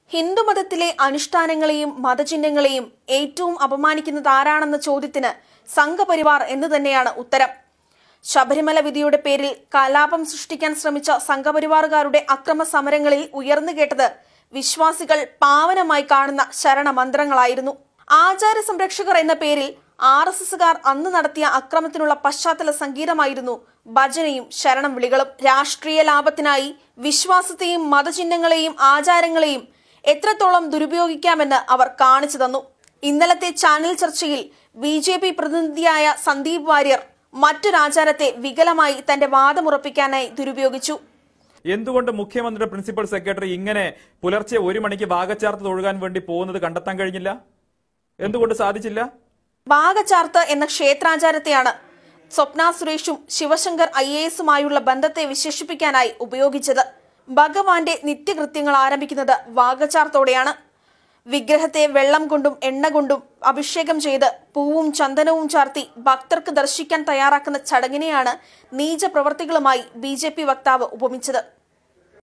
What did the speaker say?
ഹിന്ദുമതത്തിലെ അനുഷ്ഠാനങ്ങളെയും മതചിഹ്നങ്ങളെയും ഏറ്റവും അപമാനിക്കുന്നത് ആരാണെന്ന ചോദ്യത്തിന് സംഘപരിവാർ എന്ന് തന്നെയാണ് ഉത്തരം ശബരിമല വിധിയുടെ പേരിൽ കലാപം സൃഷ്ടിക്കാൻ ശ്രമിച്ച സംഘപരിവാറുകാരുടെ അക്രമ സമരങ്ങളിൽ ഉയർന്നു കേട്ടത് വിശ്വാസികൾ പാവനമായി കാണുന്ന ശരണമന്ത്രങ്ങളായിരുന്നു ആചാര സംരക്ഷകർ എന്ന പേരിൽ ആർ എസ് എസുകാർ അന്ന് നടത്തിയ അക്രമത്തിനുള്ള പശ്ചാത്തല സംഗീതമായിരുന്നു ഭജനയും ശരണം വിളികളും രാഷ്ട്രീയ ലാഭത്തിനായി വിശ്വാസത്തെയും മതചിഹ്നങ്ങളെയും ആചാരങ്ങളെയും എത്രത്തോളം ദുരുപയോഗിക്കാമെന്ന് അവർ കാണിച്ചു തന്നു ഇന്നലത്തെ ചാനൽ ചർച്ചയിൽ ബി ജെ പി പ്രതിനിധിയായ സന്ദീപ് വാര്യർ മറ്റൊരാചാരത്തെ വികലമായി തന്റെ വാദമുറപ്പിക്കാനായി ദുരുപയോഗിച്ചു എന്തുകൊണ്ട് മുഖ്യമന്ത്രിയുടെ പ്രിൻസിപ്പൽ സെക്രട്ടറി ഇങ്ങനെ പുലർച്ചെ ഒരു മണിക്ക് വാഗച്ചാർത്ത് തൊഴുകാൻ വേണ്ടി പോകുന്നത് കണ്ടെത്താൻ കഴിഞ്ഞില്ല എന്തുകൊണ്ട് സാധിച്ചില്ല ഭാഗചാർത്ത് എന്ന ക്ഷേത്രാചാരത്തെയാണ് സ്വപ്ന സുരേഷും ശിവശങ്കർ ഐ എ എസുമായുള്ള ബന്ധത്തെ വിശേഷിപ്പിക്കാനായി ഉപയോഗിച്ചത് ഭഗവാന്റെ നിത്യകൃത്യങ്ങൾ ആരംഭിക്കുന്നത് വാഗചാർത്തോടെയാണ് വിഗ്രഹത്തെ വെള്ളം കൊണ്ടും എണ്ണ കൊണ്ടും അഭിഷേകം ചെയ്ത് പൂവും ചന്ദനവും ചാർത്തി ഭക്തർക്ക് ദർശിക്കാൻ തയ്യാറാക്കുന്ന ചടങ്ങിനെയാണ് നീച പ്രവർത്തികളുമായി ബി വക്താവ് ഉപമിച്ചത്